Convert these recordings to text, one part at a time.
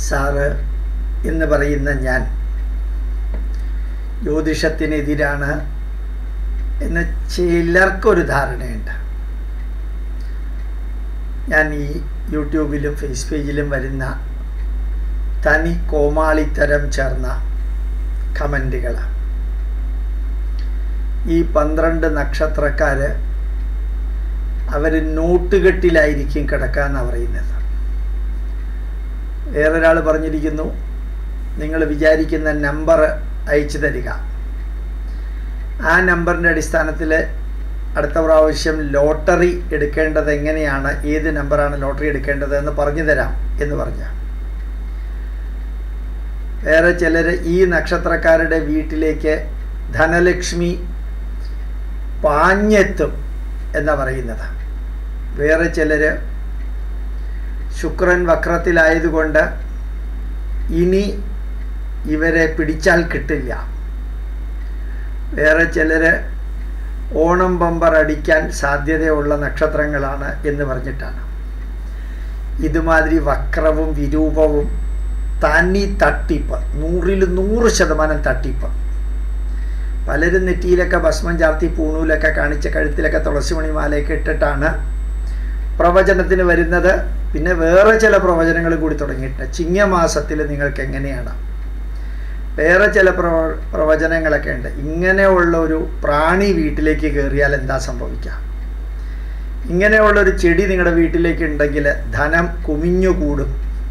sir എന്ന് പറയുന്ന ഞാൻ ജ്യോതിഷത്തിനെതിരാണ് എന്ന് ചിലർക്കൊരു ധാരണയുണ്ട് ഞാൻ ഈ യൂട്യൂബിലും ഫേസ് പേജിലും വരുന്ന തനി കോമാളിത്തരം ചേർന്ന കമൻറ്റുകൾ ഈ പന്ത്രണ്ട് നക്ഷത്രക്കാർ അവർ നോട്ടുകെട്ടിലായിരിക്കും കിടക്കാന്നാണ് പറയുന്നത് വേറൊരാൾ പറഞ്ഞിരിക്കുന്നു നിങ്ങൾ വിചാരിക്കുന്ന നമ്പർ അയച്ചു തരിക ആ നമ്പറിൻ്റെ അടിസ്ഥാനത്തിൽ അടുത്ത പ്രാവശ്യം ലോട്ടറി എടുക്കേണ്ടത് എങ്ങനെയാണ് ഏത് നമ്പറാണ് ലോട്ടറി എടുക്കേണ്ടത് എന്ന് പറഞ്ഞു തരാം എന്ന് പറഞ്ഞ വേറെ ചിലർ ഈ നക്ഷത്രക്കാരുടെ വീട്ടിലേക്ക് ധനലക്ഷ്മി പാഞ്ഞെത്തും എന്നാ പറയുന്നത് വേറെ ചിലർ ശുക്രൻ വക്രത്തിലായതുകൊണ്ട് ഇനി ഇവരെ പിടിച്ചാൽ കിട്ടില്ല വേറെ ചിലർ ഓണം ബമ്പർ അടിക്കാൻ സാധ്യതയുള്ള നക്ഷത്രങ്ങളാണ് എന്ന് പറഞ്ഞിട്ടാണ് ഇതുമാതിരി വക്രവും വിരൂപവും തനി തട്ടിപ്പ് നൂറിൽ നൂറ് ശതമാനം തട്ടിപ്പ് പലരും നെറ്റിയിലൊക്കെ ഭസ്മം ചാർത്തി പൂണൂലൊക്കെ കാണിച്ച കഴുത്തിലൊക്കെ തുളസിമണി മാലയൊക്കെ ഇട്ടിട്ടാണ് പ്രവചനത്തിന് വരുന്നത് പിന്നെ വേറെ ചില പ്രവചനങ്ങൾ കൂടി തുടങ്ങിയിട്ട് ചിങ്ങമാസത്തിൽ നിങ്ങൾക്ക് എങ്ങനെയാണ് വേറെ ചില പ്രവ പ്രവചനങ്ങളൊക്കെ ഉണ്ട് ഇങ്ങനെയുള്ള ഒരു പ്രാണി വീട്ടിലേക്ക് കയറിയാൽ എന്താ സംഭവിക്കുക ഇങ്ങനെയുള്ള ഒരു ചെടി നിങ്ങളുടെ വീട്ടിലേക്ക് ഉണ്ടെങ്കിൽ ധനം കുമിഞ്ഞു കൂടും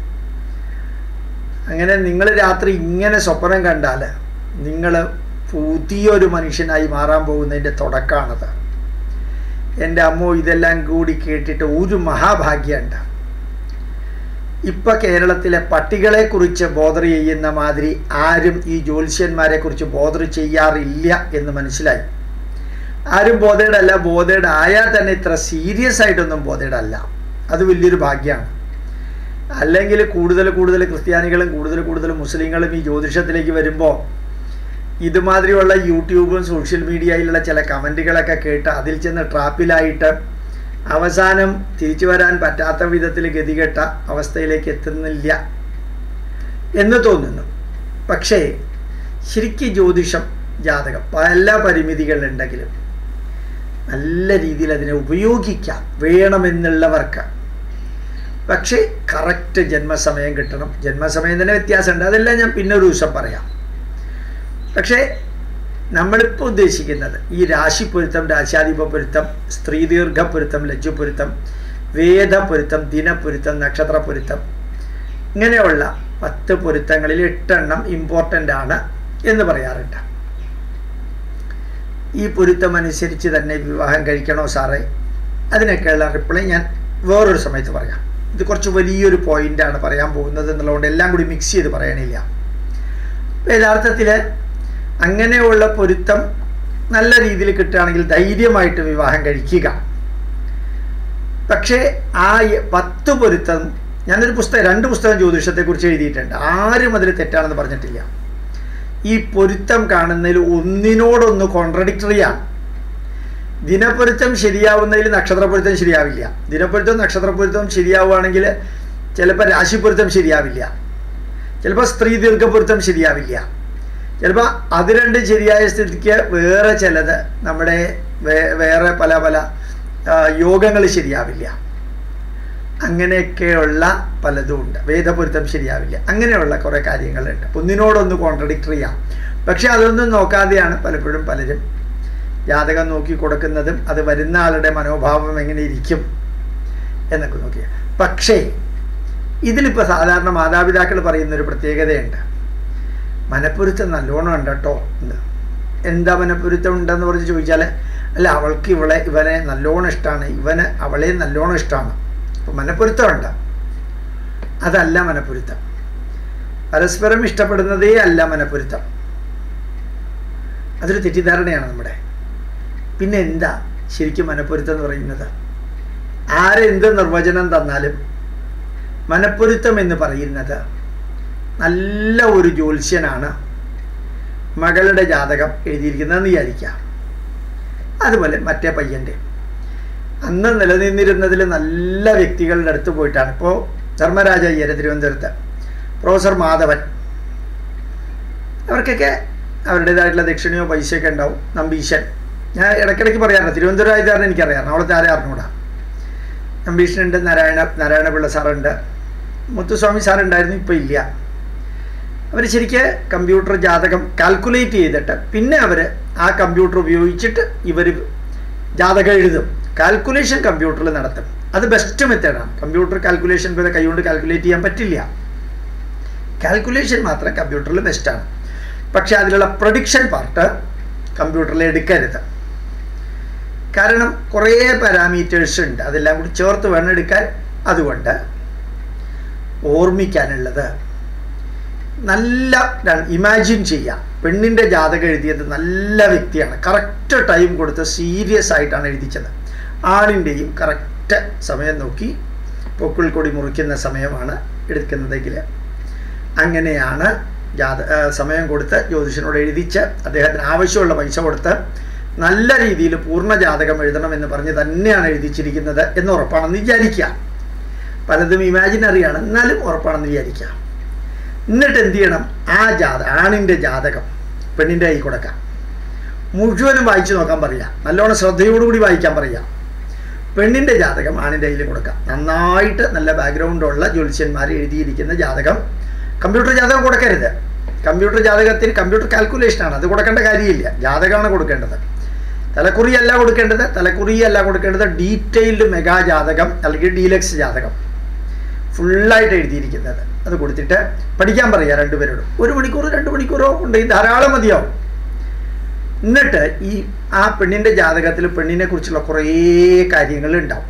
അങ്ങനെ നിങ്ങൾ രാത്രി ഇങ്ങനെ സ്വപ്നം കണ്ടാൽ നിങ്ങൾ പുതിയൊരു മനുഷ്യനായി മാറാൻ പോകുന്നതിൻ്റെ തുടക്കമാണത് എൻ്റെ അമ്മോ ഇതെല്ലാം കൂടി കേട്ടിട്ട് ഒരു മഹാഭാഗ്യമുണ്ട് ഇപ്പം കേരളത്തിലെ പട്ടികളെക്കുറിച്ച് ബോധർ ചെയ്യുന്ന മാതിരി ആരും ഈ ജ്യോത്സ്യന്മാരെ കുറിച്ച് ബോധർ ചെയ്യാറില്ല എന്ന് മനസ്സിലായി ആരും ബോധേഡ് അല്ല ബോധേഡ് ആയാൽ തന്നെ ഇത്ര സീരിയസ് ആയിട്ടൊന്നും ബോധേഡ് അല്ല അത് വലിയൊരു ഭാഗ്യമാണ് അല്ലെങ്കിൽ കൂടുതൽ കൂടുതൽ ക്രിസ്ത്യാനികളും കൂടുതൽ കൂടുതൽ മുസ്ലിങ്ങളും ഈ ജ്യോതിഷത്തിലേക്ക് വരുമ്പോൾ ഇതുമാതിരിയുള്ള യൂട്യൂബും സോഷ്യൽ മീഡിയയിലുള്ള ചില കമൻറ്റുകളൊക്കെ കേട്ട് അതിൽ ചെന്ന് ട്രാപ്പിലായിട്ട് അവസാനം തിരിച്ചു വരാൻ പറ്റാത്ത വിധത്തിൽ ഗതികെട്ട അവസ്ഥയിലേക്ക് എത്തുന്നില്ല എന്ന് തോന്നുന്നു പക്ഷേ ശരിക്കും ജ്യോതിഷം ജാതകം പല പരിമിതികളുണ്ടെങ്കിലും നല്ല രീതിയിൽ അതിനെ ഉപയോഗിക്കാം വേണമെന്നുള്ളവർക്ക് പക്ഷേ കറക്റ്റ് ജന്മസമയം കിട്ടണം ജന്മസമയം തന്നെ വ്യത്യാസമുണ്ട് അതെല്ലാം ഞാൻ പിന്നെ ഒരു ദിവസം പറയാം പക്ഷേ നമ്മളിപ്പോൾ ഉദ്ദേശിക്കുന്നത് ഈ രാശിപ്പൊരുത്തം രാശാധിപപ്പൊരുത്തം സ്ത്രീദീർഘപ്പൊരുത്തം ലജ്ജുപ്പൊരുത്തം വേദപ്പൊരുത്തം ദിനപ്പൊരുത്തം നക്ഷത്രപ്പൊരുത്തം ഇങ്ങനെയുള്ള പത്ത് പൊരുത്തങ്ങളിൽ എട്ടെണ്ണം ഇമ്പോർട്ടൻ്റ് ആണ് എന്ന് പറയാറുണ്ട് ഈ പൊരുത്തം അനുസരിച്ച് തന്നെ വിവാഹം കഴിക്കണോ സാറേ അതിനൊക്കെയുള്ള റിപ്ലൈ ഞാൻ വേറൊരു സമയത്ത് പറയാം ഇത് കുറച്ച് വലിയൊരു പോയിൻ്റാണ് പറയാൻ പോകുന്നത് എന്നുള്ളതുകൊണ്ട് എല്ലാം കൂടി മിക്സ് ചെയ്ത് പറയണില്ല യഥാർത്ഥത്തിൽ അങ്ങനെയുള്ള പൊരുത്തം നല്ല രീതിയിൽ കിട്ടുകയാണെങ്കിൽ ധൈര്യമായിട്ട് വിവാഹം കഴിക്കുക പക്ഷേ ആ പത്ത് പൊരുത്തം ഞാനൊരു പുസ്തകം രണ്ട് പുസ്തകം ജ്യോതിഷത്തെക്കുറിച്ച് എഴുതിയിട്ടുണ്ട് ആരും അതിൽ തെറ്റാണെന്ന് പറഞ്ഞിട്ടില്ല ഈ പൊരുത്തം കാണുന്നതിൽ ഒന്നിനോടൊന്ന് കോൺട്രഡിക്ടറിയാണ് ദിനപ്പൊരുത്തം ശരിയാവുന്നതിൽ നക്ഷത്രപ്പൊരുത്തം ശരിയാവില്ല ദിനപ്പൊരുത്തം നക്ഷത്രപ്പൊരുത്തം ശരിയാവുകയാണെങ്കിൽ ചിലപ്പോൾ രാശിപ്പൊരുത്തം ശരിയാവില്ല ചിലപ്പോൾ സ്ത്രീ ദീർഘപ്പൊരുത്തം ശരിയാവില്ല ചിലപ്പോൾ അത് രണ്ടും ശരിയായ സ്ഥിതിക്ക് വേറെ ചിലത് നമ്മുടെ വേറെ പല പല യോഗങ്ങൾ ശരിയാവില്ല അങ്ങനെയൊക്കെയുള്ള പലതും ഉണ്ട് വേദപൊരുത്തം ശരിയാവില്ല അങ്ങനെയുള്ള കുറേ കാര്യങ്ങളുണ്ട് ഒന്നിനോടൊന്ന് കോൺട്രഡിക്ടറി ചെയ്യാം പക്ഷെ അതൊന്നും നോക്കാതെയാണ് പലപ്പോഴും പലരും ജാതകം നോക്കി കൊടുക്കുന്നതും അത് വരുന്ന ആളുടെ മനോഭാവം എങ്ങനെ ഇരിക്കും എന്നൊക്കെ നോക്കിയ പക്ഷേ ഇതിലിപ്പോൾ സാധാരണ മാതാപിതാക്കൾ പറയുന്നൊരു പ്രത്യേകതയുണ്ട് മനപ്പൊരുത്തം നല്ലോണം ഉണ്ട് കേട്ടോ എന്ന് എന്താ മനപ്പൊരുത്തം ഉണ്ടെന്ന് പറഞ്ഞ് ചോദിച്ചാൽ അല്ല അവൾക്ക് ഇവളെ ഇവനെ നല്ലോണം ഇഷ്ടമാണ് ഇവന് അവളെ നല്ലോണം ഇഷ്ടമാണ് അപ്പോൾ മനപ്പൊരുത്തമുണ്ട് അതല്ല മനപ്പൊരുത്തം പരസ്പരം ഇഷ്ടപ്പെടുന്നതേ അല്ല മനപ്പൊരുത്തം അതൊരു തെറ്റിദ്ധാരണയാണ് നമ്മുടെ പിന്നെ എന്താ ശരിക്കും മനപ്പൊരുത്തം എന്ന് പറയുന്നത് ആരെന്ത് നിർവചനം തന്നാലും മനപ്പൊരുത്തം എന്ന് പറയുന്നത് നല്ല ഒരു ജ്യോത്സ്യനാണ് മകളുടെ ജാതകം എഴുതിയിരിക്കുന്നതെന്ന് വിചാരിക്കാം അതുപോലെ മറ്റേ പയ്യൻ്റെ അന്ന് നിലനിന്നിരുന്നതിൽ നല്ല വ്യക്തികളുടെ അടുത്ത് പോയിട്ടാണ് ഇപ്പോൾ ധർമ്മരാജ അയ്യര് തിരുവനന്തപുരത്ത് പ്രൊഫസർ മാധവൻ അവർക്കൊക്കെ അവരുടേതായിട്ടുള്ള ദക്ഷിണയോ പൈസയൊക്കെ ഉണ്ടാവും നമ്പീശൻ ഞാൻ ഇടയ്ക്കിടയ്ക്ക് പറയാറുണ്ട് തിരുവനന്തപുരം ആയതുകാരൻ എനിക്കറിയാം എറണാകുളത്ത് ആരെ അറിഞ്ഞൂടാ നമ്പീശനുണ്ട് നാരായണ നാരായണപിള്ള സാറുണ്ട് മുത്തുസ്വാമി സാറുണ്ടായിരുന്നു ഇപ്പോൾ ഇല്ല അവർ ശരിക്ക് കമ്പ്യൂട്ടർ ജാതകം കാൽക്കുലേറ്റ് ചെയ്തിട്ട് പിന്നെ അവർ ആ കമ്പ്യൂട്ടർ ഉപയോഗിച്ചിട്ട് ഇവർ ജാതകം എഴുതും കാൽക്കുലേഷൻ കമ്പ്യൂട്ടറിൽ നടത്തും അത് ബെസ്റ്റ് മെത്തേഡാണ് കമ്പ്യൂട്ടർ കാൽക്കുലേഷൻ പോലെ കൈകൊണ്ട് കാൽക്കുലേറ്റ് ചെയ്യാൻ പറ്റില്ല കാൽക്കുലേഷൻ മാത്രം കമ്പ്യൂട്ടറിൽ ബെസ്റ്റാണ് പക്ഷേ അതിലുള്ള പ്രൊഡിക്ഷൻ പാർട്ട് കമ്പ്യൂട്ടറിൽ എടുക്കരുത് കാരണം കുറേ പാരാമീറ്റേഴ്സ് ഉണ്ട് അതെല്ലാം കൂടി ചേർത്ത് വേണം എടുക്കാൻ അതുകൊണ്ട് ഓർമ്മിക്കാനുള്ളത് നല്ല ഇമാജിൻ ചെയ്യാം പെണ്ണിൻ്റെ ജാതകം എഴുതിയത് നല്ല വ്യക്തിയാണ് കറക്റ്റ് ടൈം കൊടുത്ത് സീരിയസ് ആയിട്ടാണ് എഴുതിച്ചത് ആണിൻ്റെയും കറക്റ്റ് സമയം നോക്കി പൊക്കിൾ കൊടി മുറിക്കുന്ന സമയമാണ് എടുക്കുന്നതെങ്കിൽ അങ്ങനെയാണ് ജാത സമയം കൊടുത്ത് ജ്യോതിഷനോട് എഴുതിച്ച് അദ്ദേഹത്തിന് ആവശ്യമുള്ള പൈസ കൊടുത്ത് നല്ല രീതിയിൽ പൂർണ്ണ ജാതകം എഴുതണമെന്ന് പറഞ്ഞ് തന്നെയാണ് എഴുതിച്ചിരിക്കുന്നത് എന്ന് ഉറപ്പാണെന്ന് വിചാരിക്കാം പലതും ഇമാജിനറിയാണ് എന്നാലും ഉറപ്പാണെന്ന് വിചാരിക്കാം എന്നിട്ട് എന്ത് ചെയ്യണം ആ ജാത ആണിൻ്റെ ജാതകം പെണ്ണിൻ്റെ കൈ കൊടുക്കാം മുഴുവനും വായിച്ചു നോക്കാൻ പറയാം നല്ലോണം ശ്രദ്ധയോടുകൂടി വായിക്കാൻ പറയാം പെണ്ണിൻ്റെ ജാതകം ആണിൻ്റെ കയ്യിൽ കൊടുക്കാം നന്നായിട്ട് നല്ല ബാക്ക്ഗ്രൗണ്ടുള്ള ജ്യോത്സ്യന്മാർ എഴുതിയിരിക്കുന്ന ജാതകം കമ്പ്യൂട്ടർ ജാതകം കൊടുക്കരുത് കമ്പ്യൂട്ടർ ജാതകത്തിന് കമ്പ്യൂട്ടർ കാൽക്കുലേഷനാണ് അത് കൊടുക്കേണ്ട കാര്യമില്ല ജാതകമാണ് കൊടുക്കേണ്ടത് തലക്കുറിയല്ല കൊടുക്കേണ്ടത് തലക്കുറിയല്ല കൊടുക്കേണ്ടത് ഡീറ്റെയിൽഡ് മെഗാ ജാതകം അല്ലെങ്കിൽ ഡീലക്സ് ജാതകം ഫുള്ളായിട്ട് എഴുതിയിരിക്കുന്നത് അത് കൊടുത്തിട്ട് പഠിക്കാൻ പറയുക രണ്ടുപേരോടും ഒരു മണിക്കൂർ രണ്ട് മണിക്കൂറോ ഉണ്ടെങ്കിൽ ധാരാളം മതിയാവും എന്നിട്ട് ഈ ആ പെണ്ണിൻ്റെ ജാതകത്തിൽ പെണ്ണിനെ കുറിച്ചുള്ള കുറേ കാര്യങ്ങൾ ഉണ്ടാവും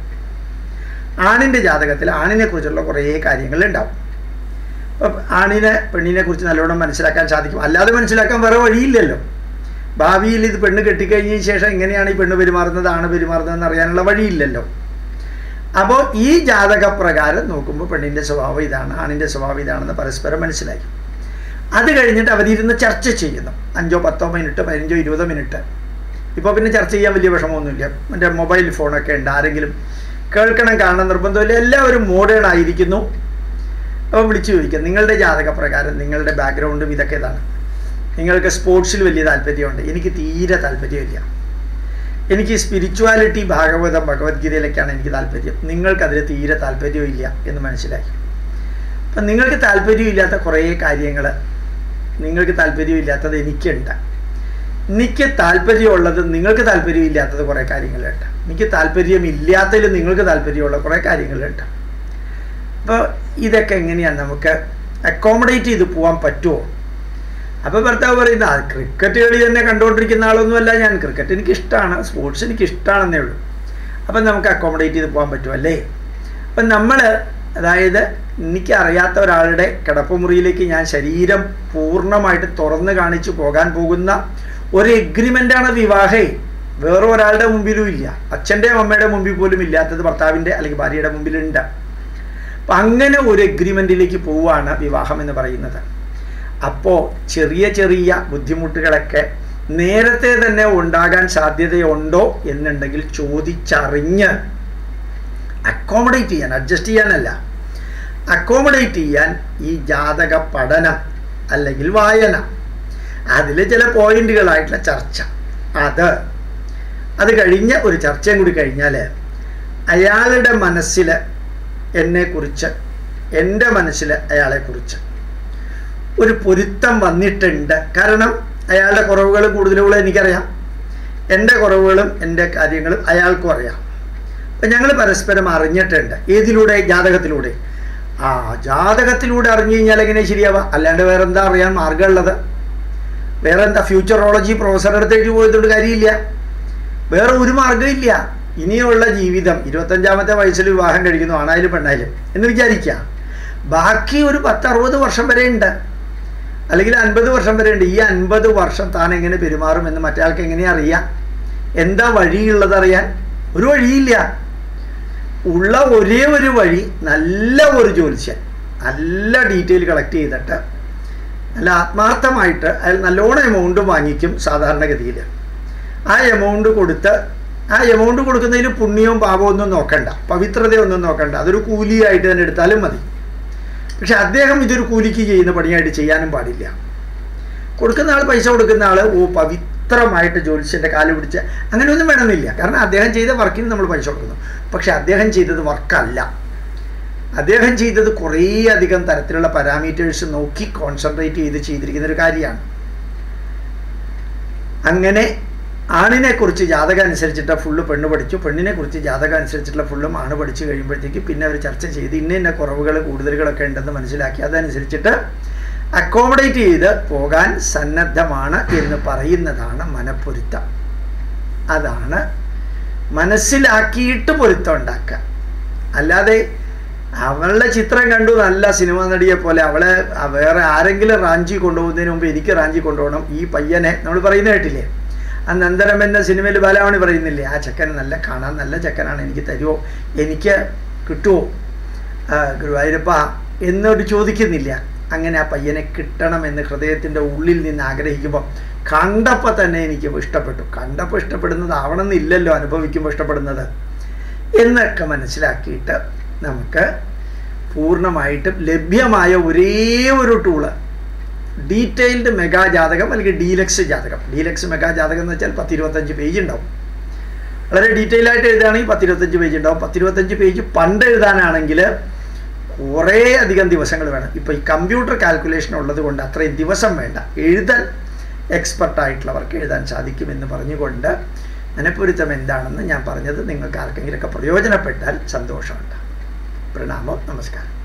ആണിൻ്റെ ജാതകത്തിൽ ആണിനെ കുറിച്ചുള്ള കുറേ കാര്യങ്ങൾ ഉണ്ടാവും അപ്പം ആണിനെ പെണ്ണിനെ കുറിച്ച് നല്ലോണം മനസ്സിലാക്കാൻ സാധിക്കും അല്ലാതെ മനസ്സിലാക്കാൻ വേറെ വഴിയില്ലല്ലോ ഭാവിയിൽ ഇത് പെണ്ണ് കെട്ടിക്കഴിഞ്ഞതിന് ശേഷം എങ്ങനെയാണ് ഈ പെണ്ണ് പെരുമാറുന്നത് ആണ് പെരുമാറുന്നതെന്ന് അറിയാനുള്ള വഴിയില്ലല്ലോ അപ്പോൾ ഈ ജാതക പ്രകാരം നോക്കുമ്പോൾ പെണ്ണിൻ്റെ സ്വഭാവം ഇതാണ് ആണിൻ്റെ സ്വഭാവം ഇതാണെന്ന് പരസ്പരം മനസ്സിലാക്കി അത് കഴിഞ്ഞിട്ട് അവരിരുന്ന് ചർച്ച ചെയ്യുന്നു അഞ്ചോ പത്തോ മിനിറ്റ് പതിനഞ്ചോ ഇരുപതോ മിനിറ്റ് ഇപ്പോൾ പിന്നെ ചർച്ച ചെയ്യാൻ വലിയ വിഷമമൊന്നുമില്ല എൻ്റെ മൊബൈൽ ഫോണൊക്കെ ഉണ്ട് ആരെങ്കിലും കേൾക്കണം കാണണം നിർബന്ധമില്ല എല്ലാവരും മോഡേൺ ആയിരിക്കുന്നു അപ്പോൾ വിളിച്ചു ചോദിക്കുക നിങ്ങളുടെ ജാതക പ്രകാരം നിങ്ങളുടെ ബാക്ക്ഗ്രൗണ്ടും ഇതൊക്കെ ഇതാണ് നിങ്ങൾക്ക് സ്പോർട്സിൽ വലിയ താല്പര്യമുണ്ട് എനിക്ക് തീരെ താല്പര്യമില്ല എനിക്ക് സ്പിരിച്വാലിറ്റി ഭാഗവതം ഭഗവത്ഗീതയിലേക്കാണ് എനിക്ക് താല്പര്യം നിങ്ങൾക്കതിൽ തീരെ താല്പര്യമില്ല എന്ന് മനസ്സിലായി അപ്പം നിങ്ങൾക്ക് താല്പര്യമില്ലാത്ത കുറേ കാര്യങ്ങൾ നിങ്ങൾക്ക് താല്പര്യമില്ലാത്തത് എനിക്കുണ്ട് എനിക്ക് താല്പര്യമുള്ളത് നിങ്ങൾക്ക് താല്പര്യമില്ലാത്തത് കുറേ കാര്യങ്ങളുണ്ട് എനിക്ക് താല്പര്യമില്ലാത്തതിൽ നിങ്ങൾക്ക് താല്പര്യമുള്ള കുറേ കാര്യങ്ങളുണ്ട് അപ്പോൾ ഇതൊക്കെ എങ്ങനെയാണ് നമുക്ക് അക്കോമഡേറ്റ് ചെയ്ത് പോകാൻ പറ്റുമോ അപ്പോൾ ഭർത്താവ് പറയുന്നത് ആ ക്രിക്കറ്റ് കളി തന്നെ കണ്ടുകൊണ്ടിരിക്കുന്ന ആളൊന്നുമല്ല ഞാൻ ക്രിക്കറ്റ് എനിക്ക് ഇഷ്ടമാണ് സ്പോർട്സ് എനിക്ക് ഇഷ്ടമാണെന്നേ ഉള്ളൂ അപ്പം നമുക്ക് അക്കോമഡേറ്റ് ചെയ്ത് പോകാൻ പറ്റുമല്ലേ അപ്പം നമ്മൾ അതായത് എനിക്ക് അറിയാത്ത ഒരാളുടെ കിടപ്പുമുറിയിലേക്ക് ഞാൻ ശരീരം പൂർണ്ണമായിട്ട് തുറന്ന് കാണിച്ചു പോകാൻ പോകുന്ന ഒരു എഗ്രിമെൻ്റാണ് വിവാഹേ വേറെ ഒരാളുടെ മുമ്പിലും ഇല്ല അച്ഛൻ്റെയും അമ്മയുടെ മുമ്പിൽ പോലും ഇല്ലാത്തത് ഭർത്താവിൻ്റെ അല്ലെങ്കിൽ ഭാര്യയുടെ മുമ്പിലുണ്ട് അപ്പം അങ്ങനെ ഒരു എഗ്രിമെൻറ്റിലേക്ക് പോവുകയാണ് വിവാഹം എന്ന് പറയുന്നത് അപ്പോൾ ചെറിയ ചെറിയ ബുദ്ധിമുട്ടുകളൊക്കെ നേരത്തെ തന്നെ ഉണ്ടാകാൻ സാധ്യതയുണ്ടോ എന്നുണ്ടെങ്കിൽ ചോദിച്ചറിഞ്ഞ് അക്കോമഡേറ്റ് ചെയ്യാൻ അഡ്ജസ്റ്റ് ചെയ്യാനല്ല അക്കോമഡേറ്റ് ചെയ്യാൻ ഈ ജാതക പഠനം അല്ലെങ്കിൽ വായന അതിൽ ചില പോയിന്റുകളായിട്ടുള്ള ചർച്ച അത് അത് കഴിഞ്ഞ് ഒരു ചർച്ചയും കൂടി കഴിഞ്ഞാൽ അയാളുടെ മനസ്സിൽ എന്നെക്കുറിച്ച് എൻ്റെ മനസ്സിൽ അയാളെക്കുറിച്ച് ഒരു പൊരുത്തം വന്നിട്ടുണ്ട് കാരണം അയാളുടെ കുറവുകൾ കൂടുതലുകളും എനിക്കറിയാം എൻ്റെ കുറവുകളും എൻ്റെ കാര്യങ്ങളും അയാൾക്കും അറിയാം അപ്പം ഞങ്ങൾ പരസ്പരം അറിഞ്ഞിട്ടുണ്ട് ഏതിലൂടെ ജാതകത്തിലൂടെ ആ ജാതകത്തിലൂടെ അറിഞ്ഞു കഴിഞ്ഞാൽ എങ്ങനെ ശരിയാവാം അല്ലാണ്ട് വേറെ എന്താ അറിയാൻ മാർഗമുള്ളത് വേറെ എന്താ ഫ്യൂച്ചറോളജി പ്രൊഫസറുടെ അടുത്ത് എഴുതി പോയതുകൊണ്ട് കാര്യമില്ല വേറെ ഒരു മാർഗ്ഗമില്ല ഇനിയുള്ള ജീവിതം ഇരുപത്തഞ്ചാമത്തെ വയസ്സിൽ വിവാഹം കഴിക്കുന്നു ആണായാലും പെണ്ണായാലും എന്ന് വിചാരിക്കുക ബാക്കി ഒരു പത്തറുപത് വർഷം വരെ ഉണ്ട് അല്ലെങ്കിൽ അൻപത് വർഷം വരെ ഉണ്ട് ഈ അൻപത് വർഷം താൻ എങ്ങനെ പെരുമാറും എന്ന് മറ്റേ എങ്ങനെ അറിയാം എന്താ വഴിയുള്ളത് അറിയാൻ ഒരു വഴിയില്ല ഉള്ള ഒരേ ഒരു വഴി നല്ല ഒരു ജ്യോത്സ്യൻ നല്ല ഡീറ്റെയിൽ കളക്ട് ചെയ്തിട്ട് നല്ല ആത്മാർത്ഥമായിട്ട് അയാൾ നല്ലോണം എമൗണ്ട് വാങ്ങിക്കും സാധാരണഗതിയിൽ ആ എമൗണ്ട് കൊടുത്ത് ആ എമൗണ്ട് കൊടുക്കുന്നതിന് പുണ്യവും പാപവും ഒന്നും നോക്കണ്ട പവിത്രതയൊന്നും നോക്കണ്ട അതൊരു കൂലിയായിട്ട് തന്നെ എടുത്താലും മതി പക്ഷെ അദ്ദേഹം ഇതൊരു കൂലിക്ക് ചെയ്യുന്ന പണിയായിട്ട് ചെയ്യാനും പാടില്ല കൊടുക്കുന്ന ആൾ പൈസ കൊടുക്കുന്ന ആൾ ഓ പവിത്രമായിട്ട് ജ്യോത്സ്യൻ്റെ കാല് പിടിച്ച് അങ്ങനെയൊന്നും വേണമെന്നില്ല കാരണം അദ്ദേഹം ചെയ്ത വർക്കിന് നമ്മൾ പൈസ കൊടുക്കുന്നു പക്ഷെ അദ്ദേഹം ചെയ്തത് വർക്കല്ല അദ്ദേഹം ചെയ്തത് കുറേ അധികം തരത്തിലുള്ള പാരാമീറ്റേഴ്സ് നോക്കി കോൺസെൻട്രേറ്റ് ചെയ്ത് ചെയ്തിരിക്കുന്ന ഒരു കാര്യമാണ് അങ്ങനെ ആണിനെ കുറിച്ച് ജാതകം അനുസരിച്ചിട്ട് ഫുള്ള് പെണ്ണ് പഠിച്ചു പെണ്ണിനെ കുറിച്ച് ജാതകം അനുസരിച്ചിട്ടുള്ള ഫുള്ളും ആണ് പഠിച്ചു കഴിയുമ്പോഴത്തേക്ക് പിന്നെ അവർ ചർച്ച ചെയ്ത് ഇന്ന ഇന്ന കുറവുകൾ കൂടുതലുകളൊക്കെ ഉണ്ടെന്ന് മനസ്സിലാക്കി അതനുസരിച്ചിട്ട് അക്കോമഡേറ്റ് ചെയ്ത് പോകാൻ സന്നദ്ധമാണ് എന്ന് പറയുന്നതാണ് മനപ്പൊരുത്തം അതാണ് മനസ്സിലാക്കിയിട്ട് പൊരുത്തം ഉണ്ടാക്കുക അല്ലാതെ അവളുടെ ചിത്രം കണ്ടു നല്ല സിനിമ നടിയെ പോലെ അവളെ വേറെ ആരെങ്കിലും റാഞ്ചി കൊണ്ടുപോകുന്നതിന് മുമ്പ് എനിക്ക് റാഞ്ചി കൊണ്ടുപോകണം ഈ പയ്യനെ നമ്മൾ പറയുന്ന കേട്ടില്ലേ ആ നന്ദനം എന്ന സിനിമയിൽ ബാലാമണി പറയുന്നില്ലേ ആ ചെക്കൻ നല്ല കാണാൻ നല്ല ചെക്കനാണ് എനിക്ക് തരുമോ എനിക്ക് കിട്ടുമോ ഗുരുവായൂരപ്പ എന്നോട് ചോദിക്കുന്നില്ല അങ്ങനെ ആ പയ്യനെ കിട്ടണമെന്ന് ഹൃദയത്തിൻ്റെ ഉള്ളിൽ നിന്ന് ആഗ്രഹിക്കുമ്പോൾ കണ്ടപ്പോൾ തന്നെ എനിക്ക് ഇഷ്ടപ്പെട്ടു കണ്ടപ്പോൾ ഇഷ്ടപ്പെടുന്നത് ആവണമെന്നില്ലല്ലോ അനുഭവിക്കുമ്പോൾ ഇഷ്ടപ്പെടുന്നത് എന്നൊക്കെ മനസ്സിലാക്കിയിട്ട് നമുക്ക് പൂർണ്ണമായിട്ടും ലഭ്യമായ ഒരേ ഒരു ടൂള് ഡീറ്റെയിൽഡ് മെഗാ ജാതകം അല്ലെങ്കിൽ ഡീലക്സ് ജാതകം ഡീലക്സ് മെഗാ ജാതകം എന്ന് വെച്ചാൽ പത്തിരുപത്തഞ്ച് പേജ് ഉണ്ടാവും വളരെ ഡീറ്റെയിൽ ആയിട്ട് എഴുതുകയാണെങ്കിൽ പത്തിരുപത്തഞ്ച് പേജ് ഉണ്ടാവും പത്തിരുപത്തഞ്ച് പേജ് പണ്ട് എഴുതാനാണെങ്കിൽ കുറേ അധികം ദിവസങ്ങൾ വേണം ഇപ്പോൾ ഈ കമ്പ്യൂട്ടർ കാൽക്കുലേഷൻ ഉള്ളത് കൊണ്ട് അത്രയും ദിവസം വേണ്ട എഴുതാൻ എക്സ്പെർട്ടായിട്ടുള്ളവർക്ക് എഴുതാൻ സാധിക്കുമെന്ന് പറഞ്ഞുകൊണ്ട് മനപ്പൊരുത്തം എന്താണെന്ന് ഞാൻ പറഞ്ഞത് നിങ്ങൾക്ക് ആർക്കെങ്കിലുമൊക്കെ പ്രയോജനപ്പെട്ടാൽ സന്തോഷമുണ്ട് പ്രണാമം നമസ്കാരം